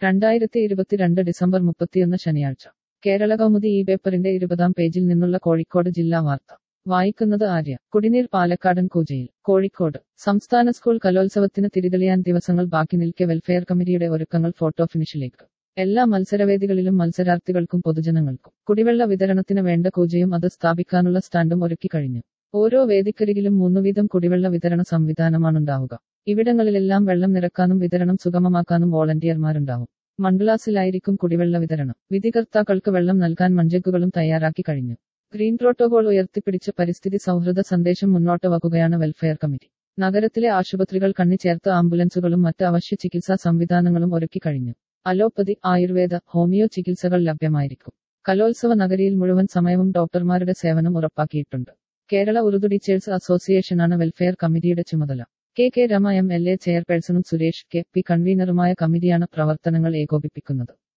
രണ്ടായിരത്തി ഇരുപത്തിരണ്ട് ഡിസംബർ മുപ്പത്തിയൊന്ന് ശനിയാഴ്ച കേരള കൗമുദി ഈ പേപ്പറിന്റെ ഇരുപതാം പേജിൽ നിന്നുള്ള കോഴിക്കോട് ജില്ലാ വാർത്ത വായിക്കുന്നത് ആര്യ കുടിനീർ പാലക്കാടൻ കൂജയിൽ കോഴിക്കോട് സംസ്ഥാന സ്കൂൾ കലോത്സവത്തിന് തിരിതെളിയാൻ ദിവസങ്ങൾ ബാക്കി നിൽക്കെ വെൽഫെയർ കമ്മിറ്റിയുടെ ഒരുക്കങ്ങൾ ഫോട്ടോ ഫിനിഷിലേക്ക് എല്ലാ മത്സരവേദികളിലും മത്സരാർത്ഥികൾക്കും പൊതുജനങ്ങൾക്കും കുടിവെള്ള വിതരണത്തിന് വേണ്ട കൂജയും അത് സ്ഥാപിക്കാനുള്ള സ്റ്റാൻഡും ഒരുക്കി കഴിഞ്ഞു ഓരോ വേദിക്കരികിലും മൂന്നുവീതം കുടിവെള്ള വിതരണ സംവിധാനമാണുണ്ടാവുക ഇവിടങ്ങളിലെല്ലാം വെള്ളം നിറക്കാനും വിതരണം സുഗമമാക്കാനും വോളണ്ടിയർമാരുണ്ടാവും മണ്ഡലാസിലായിരിക്കും കുടിവെള്ള വിതരണം വിധികർത്താക്കൾക്ക് വെള്ളം നൽകാൻ മൺജഗ്ഗുകളും തയ്യാറാക്കി കഴിഞ്ഞു ഗ്രീൻ പ്രോട്ടോകോൾ ഉയർത്തിപ്പിടിച്ച് പരിസ്ഥിതി സൗഹൃദ സന്ദേശം മുന്നോട്ട് വക്കുകയാണ് വെൽഫെയർ കമ്മിറ്റി നഗരത്തിലെ ആശുപത്രികൾ കണ്ണിച്ചേർത്ത് ആംബുലൻസുകളും മറ്റ് അവശ്യ ചികിത്സാ സംവിധാനങ്ങളും ഒരുക്കി കഴിഞ്ഞു അലോപ്പതി ആയുർവേദ ഹോമിയോ ചികിത്സകൾ ലഭ്യമായിരിക്കും കലോത്സവ നഗരിയിൽ മുഴുവൻ സമയവും ഡോക്ടർമാരുടെ സേവനം ഉറപ്പാക്കിയിട്ടുണ്ട് കേരള ഉറുദു ടീച്ചേഴ്സ് അസോസിയേഷനാണ് വെൽഫെയർ കമ്മിറ്റിയുടെ ചുമതല K K Rama M L A ചെയർപേഴ്സണും സുരേഷ് കെ പി കൺവീനറുമായ കമ്മിറ്റിയാണ് പ്രവർത്തനങ്ങൾ ഏകോപിപ്പിക്കുന്നത്